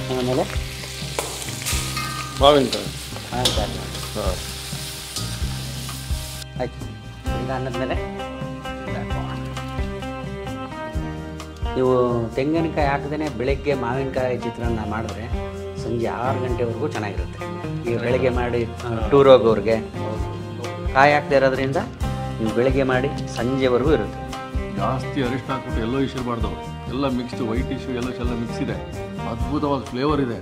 ಆಮೇಲೆ ಮಾವಿನಕಾಯಿ ಆಯ್ತು ಆಯ್ತು ಹಾಂ ಆಯ್ತು ಈಗ ಅನ್ನದ್ಮೇಲೆ ನೀವು ತೆಂಗಿನಕಾಯಿ ಹಾಕದೇ ಬೆಳಗ್ಗೆ ಮಾವಿನಕಾಯಿ ಚಿತ್ರಾನ್ನ ಮಾಡಿದ್ರೆ ಸಂಜೆ ಆರು ಗಂಟೆವರೆಗೂ ಚೆನ್ನಾಗಿರುತ್ತೆ ಈಗ ಬೆಳಗ್ಗೆ ಮಾಡಿ ಟೂರ್ ಹೋಗೋರಿಗೆ ಕಾಯಿ ಹಾಕದೇ ಇರೋದ್ರಿಂದ ನೀವು ಬೆಳಗ್ಗೆ ಮಾಡಿ ಸಂಜೆವರೆಗೂ ಇರುತ್ತೆ ಜಾಸ್ತಿ ಅರಿಶಿನ ಹಾಕ್ಬಿಟ್ಟು ಎಲ್ಲೋ ಇಶ್ಯೂ ಮಾಡ್ದು ಎಲ್ಲ ಮಿಕ್ಸ್ಡ್ ವೈಟ್ ಇಶ್ಯೂ ಎಲ್ಲೋ ಎಲ್ಲ ಮಿಕ್ಸ್ ಇದೆ ಅದ್ಭುತವಾದ ಫ್ಲೇವರ್ ಇದೆ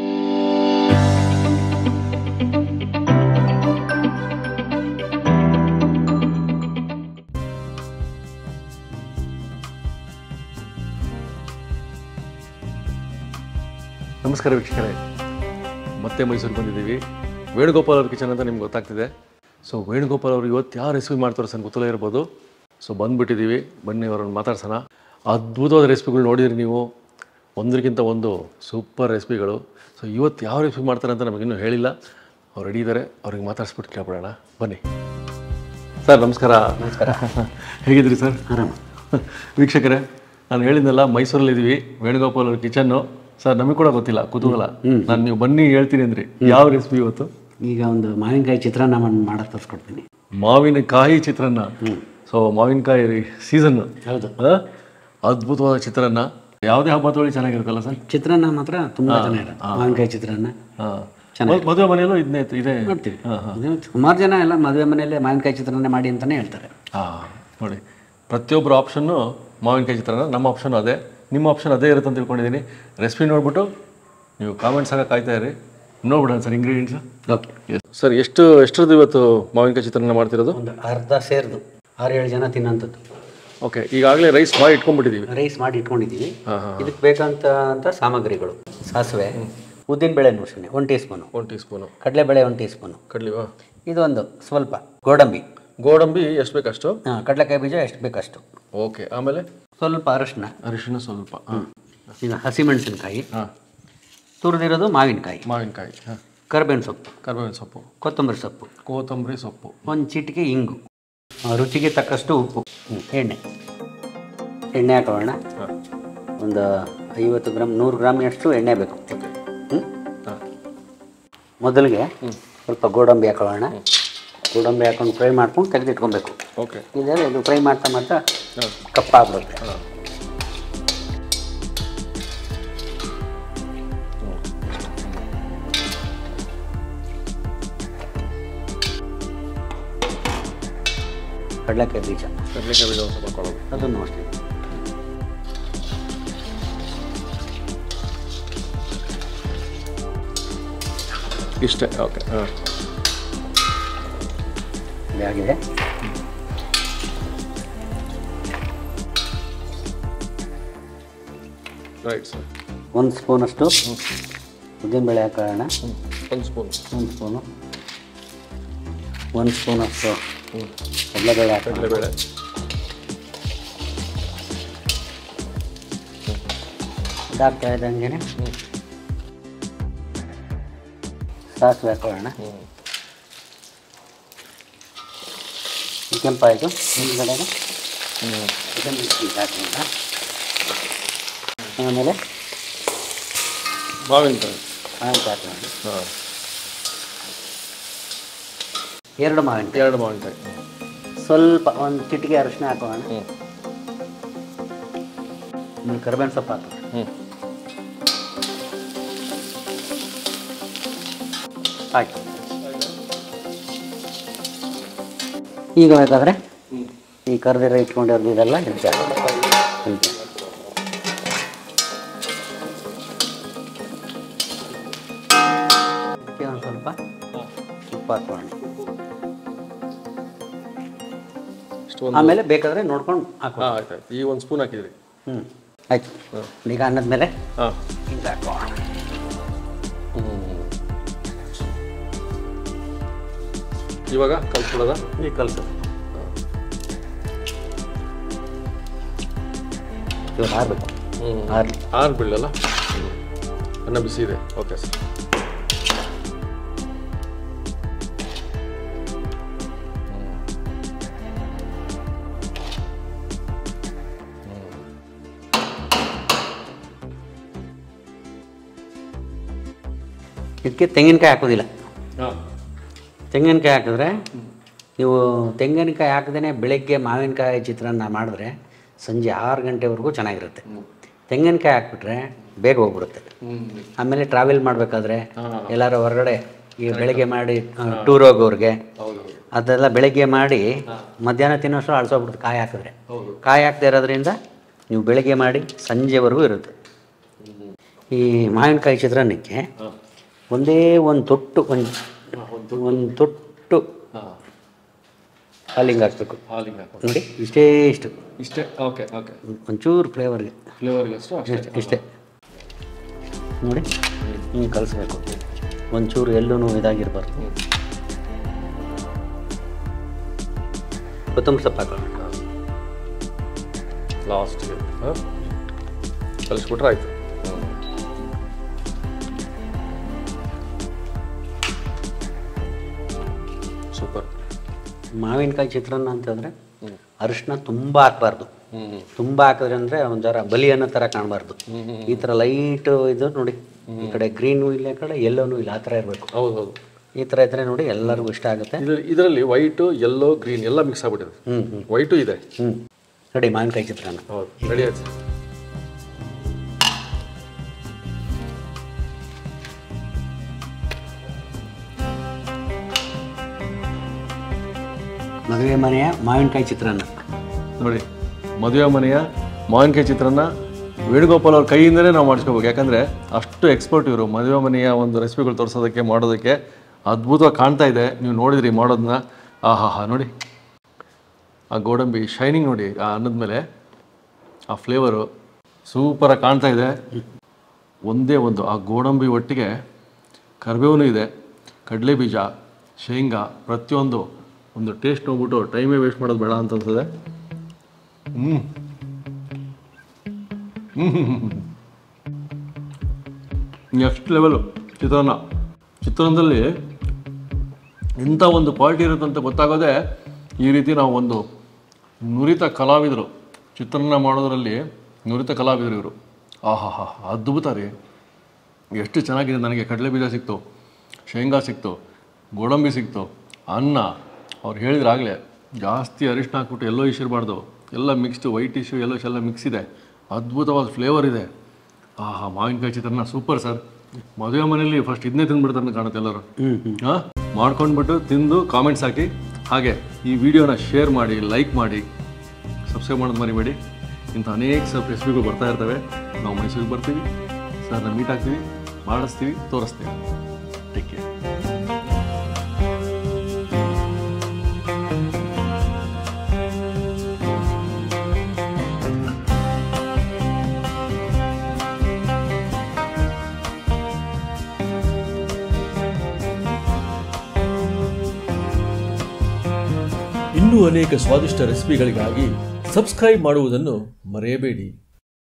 ನಮಸ್ಕಾರ ವೀಕ್ಷಕರೇ ಮತ್ತೆ ಮೈಸೂರಿಗೆ ಬಂದಿದ್ದೀವಿ ವೇಣುಗೋಪಾಲ್ ಅವ್ರ ಕಿಚನ್ ಅಂತ ನಿಮ್ಗೆ ಗೊತ್ತಾಗ್ತಿದೆ ಸೊ ವೇಣುಗೋಪಾಲ್ ಅವರು ಇವತ್ತು ಯಾವ ರೆಸಿಪಿ ಮಾಡ್ತಾರೆ ಸರ್ ಗೊತ್ತಲೇ ಇರ್ಬೋದು ಸೊ ಬಂದುಬಿಟ್ಟಿದ್ದೀವಿ ಬನ್ನಿ ಅವ್ರನ್ನ ಮಾತಾಡ್ಸೋಣ ಅದ್ಭುತವಾದ ರೆಸಿಪಿಗಳು ನೋಡಿದ್ರಿ ನೀವು ಒಂದಕ್ಕಿಂತ ಒಂದು ಸೂಪರ್ ರೆಸಿಪಿಗಳು ಸೊ ಇವತ್ತು ಯಾವ ರೆಸಿಪಿ ಮಾಡ್ತಾರೆ ಅಂತ ನಮಗಿನ್ನೂ ಹೇಳಿಲ್ಲ ಅವ್ರು ರೆಡಿ ಇದ್ದಾರೆ ಅವ್ರಿಗೆ ಮಾತಾಡ್ಸ್ಬಿಟ್ಟು ಕೇಳ್ಬಿಡೋಣ ಬನ್ನಿ ಸರ್ ನಮಸ್ಕಾರ ನಮಸ್ಕಾರ ಹೇಗಿದ್ರಿ ಸರ್ ಆರಾಮ ವೀಕ್ಷಕರೇ ನಾನು ಹೇಳಿದ್ನಲ್ಲ ಮೈಸೂರಲ್ಲಿ ಇದ್ದೀವಿ ವೇಣುಗೋಪಾಲ್ ಅವ್ರ ಕಿಚನ್ನು ಸರ್ ನಮಗೆ ಕೂಡ ಗೊತ್ತಿಲ್ಲ ಕುತೂಹಲ ನಾನು ನೀವು ಬನ್ನಿ ಹೇಳ್ತೀನಿ ಅಂದ್ರಿ ಯಾವ ರೆಸಿಪಿ ಇವತ್ತು ಈಗ ಒಂದು ಮಾವಿನಕಾಯಿ ಚಿತ್ರಾನ್ನ ಮಾಡಿ ಮಾಡೋದು ತೋರಿಸ್ಕೊಡ್ತೀನಿ ಮಾವಿನಕಾಯಿ ಚಿತ್ರಾನ್ನ ಸೊ ಮಾವಿನಕಾಯಿ ಸೀಸನ್ ಹೌದು ಅದ್ಭುತವಾದ ಚಿತ್ರಾನ್ನ ಯಾವುದೇ ಹಬ್ಬ ತೊಳಿ ಚೆನ್ನಾಗಿರುತ್ತಲ್ಲ ಸರ್ ಚಿತ್ರಾನ್ನ ಮಾತ್ರ ತುಂಬ ಚೆನ್ನಾಗಿರುತ್ತೆ ಮಾವಿನಕಾಯಿ ಚಿತ್ರಾನ್ನ ಹಾಂ ಮದುವೆ ಮನೆಯಲ್ಲೂ ಇದನ್ನೇ ಇದೆ ಮಾಡ್ತೀವಿ ಇದು ಸುಮಾರು ಜನ ಎಲ್ಲ ಮದುವೆ ಮನೆಯಲ್ಲೇ ಮಾವಿನಕಾಯಿ ಚಿತ್ರಾನ್ನ ಮಾಡಿ ಅಂತಲೇ ಹೇಳ್ತಾರೆ ಹಾಂ ನೋಡಿ ಪ್ರತಿಯೊಬ್ಬರ ಆಪ್ಷನ್ನು ಮಾವಿನಕಾಯಿ ಚಿತ್ರಾನ್ನ ನಮ್ಮ ಆಪ್ಷನ್ ಅದೇ ನಿಮ್ಮ ಆಪ್ಷನ್ ಅದೇ ಇರುತ್ತೆ ಅಂತ ತಿಳ್ಕೊಂಡಿದ್ದೀನಿ ರೆಸಿಪಿ ನೋಡ್ಬಿಟ್ಟು ನೀವು ಕಾಮೆಂಟ್ಸ್ ಆಗ ಕಾಯ್ತಾ ಇರಿ ನೋಡ್ಬಿಡೋಣ ಸರ್ ಇಂಗ್ರೀಡಿಯೆಂಟ್ಸ್ ಓಕೆ ಸರ್ ಎಷ್ಟು ಎಷ್ಟರದ್ದು ಇವತ್ತು ಮಾವಿನಕಾಯಿ ಚಿತ್ರಾನ್ನ ಮಾಡ್ತಿರೋದು ಒಂದು ಅರ್ಧ ಸೇರ್ದು ಆರು ಏಳು ಜನ ತಿನ್ನೋಂಥದ್ದು ಓಕೆ ಈಗಾಗಲೇ ರೈಸ್ ಮಾಡಿ ಇಟ್ಕೊಂಡ್ಬಿಟ್ಟಿದ್ದೀವಿ ರೈಸ್ ಮಾಡಿ ಇಟ್ಕೊಂಡಿದ್ದೀವಿ ಹಾಂ ಹಾಂ ಇದಕ್ಕೆ ಬೇಕಂತ ಅಂತ ಸಾಮಗ್ರಿಗಳು ಸಾಸಿವೆ ಉದ್ದಿನಬೇಳೆ ನುಸುಣೆ ಒಂದು ಟೀ ಸ್ಪೂನು ಒಂದು ಟೀ ಸ್ಪೂನು ಕಡಲೆಬೇಳೆ ಒಂದು ಟೀ ಸ್ಪೂನು ಕಡ್ಲಿವಾ ಇದು ಒಂದು ಸ್ವಲ್ಪ ಗೋಡಂಬಿ ಗೋಡಂಬಿ ಎಷ್ಟು ಬೇಕಷ್ಟು ಹಾಂ ಕಡಲೆಕಾಯಿ ಬೀಜ ಎಷ್ಟು ಬೇಕಷ್ಟು ಓಕೆ ಆಮೇಲೆ ಸ್ವಲ್ಪ ಅರಶಿನ ಅರಿಶಿಣ ಸ್ವಲ್ಪ ಹಾಂ ಇದು ಹಸಿಮೆಣಸಿನಕಾಯಿ ಹಾಂ ತುರಿದಿರೋದು ಮಾವಿನಕಾಯಿ ಮಾವಿನಕಾಯಿ ಹಾಂ ಕರಿಬೇವಿನ ಸೊಪ್ಪು ಕರಿಬೇವಿನ ಸೊಪ್ಪು ಕೊತ್ತಂಬರಿ ಸೊಪ್ಪು ಕೊತ್ತಂಬರಿ ಸೊಪ್ಪು ಒಂದು ಚಿಟಿಕೆ ಇಂಗು ಆ, ರುಚಿಗೆ ತಕ್ಕಷ್ಟು ಉಪ್ಪು ಹ್ಮ್, ಎಣ್ಣೆ ಎಣ್ಣೆ ಹಾಕೊಳ್ಳೋಣ ಹಾಂ ಒಂದು ಐವತ್ತು ಗ್ರಾಮ್ ನೂರು ಗ್ರಾಮಿನಷ್ಟು ಎಣ್ಣೆ ಬೇಕು ಓಕೆ ಹ್ಞೂ ಹಾಂ ಮೊದಲಿಗೆ ಸ್ವಲ್ಪ ಗೋಡಂಬಿ ಹಾಕೊಳ್ಳೋಣ ಗೋಡಂಬಿ ಹಾಕೊಂಡು ಫ್ರೈ ಮಾಡ್ಕೊಂಡು ತೆಗೆದಿಟ್ಕೊಬೇಕು ಓಕೆ ಇದೆ ಇದು ಫ್ರೈ ಮಾಡ್ತಾ ಮಾಡ್ತಾ ಹಾಂ ಕಪ್ಪಾಗ್ಬಿಡುತ್ತೆ ಹಾಂ ಕಡಲೆಕಾಯಿ ಬೀಜ ಕಡಲೆಕಾಯಿ ಬೀಜ ಒಂದು ಸ್ವಲ್ಪ ಹಾಕೊಳ್ಳೋದು ಅದನ್ನು ಅಷ್ಟೇ ಇಷ್ಟೇ ಓಕೆ ಹಾಂ ಇದಾಗಿದೆ ರೈಟ್ ಸರ್ ಒಂದು ಸ್ಪೂನಷ್ಟು ಉದ್ದಿನಬೇಳೆ ಹಾಕೊಳ್ಳೋಣ ಒಂದು ಸ್ಪೂನ್ ಒಂದು ಸ್ಪೂನು ಒಂದು ಸ್ಪೂನಷ್ಟು ಹ್ಞೂ ಕಡಲೆಬೇಳೆ ಹಾಕೋಣ ಕಡಲೆಬೇಳೆ ಇದಾಗ್ತಾ ಇದ್ದಂಗೆ ಹ್ಞೂ ಸಾಸಿವೆ ಹಾಕೊಳ್ಳೋಣ ಹ್ಞೂ ಕೆಂಪಾಯಿತು ಹಿಂದ್ಗಡೆಗೆ ಹ್ಞೂ ಇದನ್ನು ಈಗ ಹಾಕೋಣ ಆಮೇಲೆ ಮಾವಿನಕಾಯಿ ಮಾವಿನಕಾಯಿ ಹಾಕೋಣ ಹಾಂ ಎರಡು ಮಾವಿನಕಾಯಿ ಎರಡು ಮಾವಿನಕಾಯಿ ಸ್ವಲ್ಪ ಒಂದು ಚಿಟಿಕೆ ಅರಿಶಿನ ಹಾಕೋಣ ಹ್ಞೂ ಆಮೇಲೆ ಕರಿಬೇವಿನ ಸೊಪ್ಪು ಹಾಕೋಣ ಹ್ಞೂ ಆಯ್ತು ಈಗ ಬೇಕಾದರೆ ಹ್ಞೂ ಈ ಕರ್ದಿರ ಇಟ್ಕೊಂಡಿರೋದು ಇದೆಲ್ಲ ಹಿಂಸೆ ಹಿಂಸೆ ಅದಕ್ಕೆ ಒಂದು ಸ್ವಲ್ಪ ಉಪ್ಪು ಹಾಕೋಣ ಇಷ್ಟು ಒಂದು ಆಮೇಲೆ ಬೇಕಾದರೆ ನೋಡ್ಕೊಂಡು ಹಾಕೋ ಹಾಂ ಆಯ್ತು ಆಯ್ತು ಈ ಒಂದು ಸ್ಪೂನ್ ಹಾಕಿದ್ರಿ ಹ್ಞೂ ಆಯ್ತು ಈಗ ಅನ್ನದ್ಮೇಲೆ ಹಾಂ ಹಿಂಗೆ ಹಾಕೋಣ ಹ್ಞೂ ಇವಾಗ ಕಲ್ಸ್ಬಿಡೋದ ಈಗ ಕಲಸು ಇವಾಗ ಹಾರಬೇಕು ಹ್ಞೂ ಹಾರಲಿ ಆರು ಬೀಳಲ್ಲ ಅನ್ನ ಬಿಸಿ ಇದೆ ಓಕೆ ಸರ್ ಇದಕ್ಕೆ ತೆಂಗಿನಕಾಯಿ ಹಾಕೋದಿಲ್ಲ ಹಾಂ ತೆಂಗಿನಕಾಯಿ ಹಾಕಿದ್ರೆ ನೀವು ತೆಂಗಿನಕಾಯಿ ಹಾಕದೇ ಬೆಳಗ್ಗೆ ಮಾವಿನಕಾಯಿ ಚಿತ್ರಾನ್ನ ಮಾಡಿದ್ರೆ ಸಂಜೆ ಆರು ಗಂಟೆವರೆಗೂ ಚೆನ್ನಾಗಿರುತ್ತೆ ತೆಂಗಿನಕಾಯಿ ಹಾಕ್ಬಿಟ್ರೆ ಬೇಗ ಹೋಗ್ಬಿಡುತ್ತೆ ಆಮೇಲೆ ಟ್ರಾವೆಲ್ ಮಾಡಬೇಕಾದ್ರೆ ಎಲ್ಲಾರು ಹೊರಗಡೆ ಈ ಬೆಳಗ್ಗೆ ಮಾಡಿ ಟೂರ್ ಹೋಗೋರಿಗೆ ಹೌದು ಅದೆಲ್ಲ ಬೆಳಗ್ಗೆ ಮಾಡಿ ಮಧ್ಯಾಹ್ನ ತಿನ್ನೋಷ್ಟು ಅಳ್ಸೋಗ್ಬಿಡುತ್ತೆ ಕಾಯಿ ಹಾಕಿದ್ರೆ ಹೌದು ಕಾಯಿ ಹಾಕದೇ ಇರೋದ್ರಿಂದ ನೀವು ಬೆಳಗ್ಗೆ ಮಾಡಿ ಸಂಜೆವರೆಗೂ ಇರುತ್ತೆ ಈ ಮಾವಿನಕಾಯಿ ಚಿತ್ರಾನ್ನಕ್ಕೆ ಹಾಂ ಒಂದೇ ಒಂದು ತೊಟ್ಟು ಒಂದು ಒಂದು ತೊಟ್ಟು ಹಾಂ ಹಾಲಿಂಗ್ ಹಾಕ್ಬೇಕು ಹಾಲಿಗೆ ಹಾಕೋ ನೋಡಿ ಇಷ್ಟೇ ಇಷ್ಟು ಇಷ್ಟೇ ಓಕೆ ಓಕೆ ಒಂಚೂರು ಫ್ಲೇವರ್ಗೆ ಫ್ಲೇವರ್ಗೆ ಅಷ್ಟು ಅಷ್ಟೇ ಇಷ್ಟೇ ನೋಡಿ ಹಿಂಗೆ ಕಲಿಸ್ಬೇಕು ಒಂಚೂರು ಎಲ್ಲೂ ಇದಾಗಿರ್ಬಾರ್ದು ಕೊತ್ತಂಬರಿ ಸೊಪ್ಪು ಹಾಕೋಣ ಲಾಸ್ಟ್ಗೆ ಹಾಂ ಕಲಿಸ್ಬಿಟ್ರೆ ಆಯ್ತು ಸೂಪರ್ ಮಾವಿನಕಾಯಿ ಚಿತ್ರಾನ್ನ ಅಂತಂದರೆ ಹ್ಞೂ ಅರಿಶಿನ ತುಂಬ ಹಾಕ್ಬಾರ್ದು ಹ್ಞೂ ತುಂಬ ಹಾಕಿದ್ರೆ ಅಂದರೆ ಒಂಥರ ಬಲಿ ಅನ್ನೋ ಥರ ಕಾಣಬಾರ್ದು ಈ ಥರ ಲೈಟ್ ಇದು ನೋಡಿ ಈ ಕಡೆ ಗ್ರೀನು ಇಲ್ಲ ಈ ಕಡೆ ಎಲ್ಲೋನು ಇಲ್ಲ ಆ ಥರ ಇರಬೇಕು ಹೌದು ಹೌದು ಈ ಥರ ಇದ್ದರೆ ನೋಡಿ ಎಲ್ಲರಿಗೂ ಇಷ್ಟ ಆಗುತ್ತೆ ಇದರಲ್ಲಿ ಇದರಲ್ಲಿ ವೈಟು ಯೆಲ್ಲೋ ಗ್ರೀನ್ ಎಲ್ಲ ಮಿಕ್ಸ್ ಆಗ್ಬಿಟ್ಟಿದೆ ಹ್ಞೂ ಹ್ಞೂ ವೈಟು ಇದೆ ಹ್ಞೂ ನೋಡಿ ಮಾವಿನಕಾಯಿ ಚಿತ್ರಾನ್ನ ಹೌದು ರೆಡಿ ಆಯ್ತು ಮದುವೆ ಮನೆಯ ಮಾವಿನಕಾಯಿ ಚಿತ್ರಾನ್ನ ನೋಡಿ ಮದುವೆ ಮನೆಯ ಮಾವಿನಕಾಯಿ ಚಿತ್ರಾನ್ನ ವೇಣುಗೋಪಾಲ್ ಅವ್ರ ಕೈಯಿಂದಲೇ ನಾವು ಮಾಡಿಸ್ಕೋಬೇಕು ಯಾಕಂದರೆ ಅಷ್ಟು ಎಕ್ಸ್ಪರ್ಟ್ ಇವರು ಮದುವೆ ಮನೆಯ ಒಂದು ರೆಸಿಪಿಗಳು ತೋರಿಸೋದಕ್ಕೆ ಮಾಡೋದಕ್ಕೆ ಅದ್ಭುತವಾಗಿ ಕಾಣ್ತಾ ಇದೆ ನೀವು ನೋಡಿದ್ರಿ ಮಾಡೋದನ್ನ ಆಹಾ ಹಾ ನೋಡಿ ಆ ಗೋಡಂಬಿ ಶೈನಿಂಗ್ ನೋಡಿ ಆ ಅನ್ನದ ಮೇಲೆ ಆ ಫ್ಲೇವರು ಸೂಪರಾಗಿ ಕಾಣ್ತಾ ಇದೆ ಒಂದೇ ಒಂದು ಆ ಗೋಡಂಬಿ ಒಟ್ಟಿಗೆ ಕರಿಬೇವೂ ಇದೆ ಕಡಲೆ ಬೀಜ ಶೇಂಗಾ ಪ್ರತಿಯೊಂದು ಒಂದು ಟೇಸ್ಟ್ ನೋಡ್ಬಿಟ್ಟು ಟೈಮೇ ವೇಸ್ಟ್ ಮಾಡೋದು ಬೇಡ ಅಂತ ಅನ್ಸುತ್ತೆ ಹ್ಞೂ ನೆಕ್ಸ್ಟ್ ಲೆವೆಲು ಚಿತ್ರಾನ್ನ ಚಿತ್ರಾನ್ನದಲ್ಲಿ ಇಂಥ ಒಂದು ಕ್ವಾಲಿಟಿ ಇರುತ್ತಂತ ಗೊತ್ತಾಗೋದೇ ಈ ರೀತಿ ನಾವು ಒಂದು ನುರಿತ ಕಲಾವಿದರು ಚಿತ್ರಾನ್ನ ಮಾಡೋದರಲ್ಲಿ ನುರಿತ ಕಲಾವಿದರು ಇವರು ಆಹಾ ಹಾ ಅದ್ಭುತ ರೀ ಎಷ್ಟು ಚೆನ್ನಾಗಿದೆ ನನಗೆ ಕಡಲೆ ಬೀಜ ಸಿಕ್ತು ಶೇಂಗಾ ಸಿಕ್ತು ಗೋಡಂಬಿ ಸಿಕ್ತು ಅನ್ನ ಅವ್ರು ಹೇಳಿದ್ರಾಗಲೇ ಜಾಸ್ತಿ ಅರಿಶಿನ ಹಾಕ್ಬಿಟ್ಟು ಎಲ್ಲೋ ಇಶ್ ಇರಬಾರ್ದು ಎಲ್ಲ ಮಿಕ್ಸ್ಡು ವೈಟ್ ಇಶ್ಯೂ ಎಲ್ಲೋ ಎಲ್ಲ ಮಿಕ್ಸ್ ಇದೆ ಅದ್ಭುತವಾದ ಫ್ಲೇವರ್ ಇದೆ ಆಹಾ ಮಾವಿನಕಾಯಿ ಚಿತ್ರಾನ್ನ ಸೂಪರ್ ಸರ್ ಮದುವೆ ಮನೆಯಲ್ಲಿ ಫಸ್ಟ್ ಇದನ್ನೇ ತಿಂದ್ಬಿಡ್ತಾರೆ ಅಂತ ಕಾಣುತ್ತೆ ಎಲ್ಲರೂ ಹಾಂ ಮಾಡ್ಕೊಂಡ್ಬಿಟ್ಟು ತಿಂದು ಕಾಮೆಂಟ್ಸ್ ಹಾಕಿ ಹಾಗೆ ಈ ವಿಡಿಯೋನ ಶೇರ್ ಮಾಡಿ ಲೈಕ್ ಮಾಡಿ ಸಬ್ಸ್ಕ್ರೈಬ್ ಮಾಡೋದು ಮರಿಬೇಡಿ ಇಂಥ ಅನೇಕ ಸ್ವಲ್ಪ ರೆಸಿಪಿಗಳು ಬರ್ತಾ ಇರ್ತವೆ ನಾವು ಮೈಸೂರಿಗೆ ಬರ್ತೀವಿ ಸರ್ನ ಮೀಟ್ ಆಗ್ತೀವಿ ಮಾಡಿಸ್ತೀವಿ ತೋರಿಸ್ತೀವಿ ಟೇಕ್ ಕೇರ್ ಇನ್ನೂ ಅನೇಕ ಸ್ವಾದಿಷ್ಟ ರೆಸಿಪಿಗಳಿಗಾಗಿ ಸಬ್ಸ್ಕ್ರೈಬ್ ಮಾಡುವುದನ್ನು ಮರೆಯಬೇಡಿ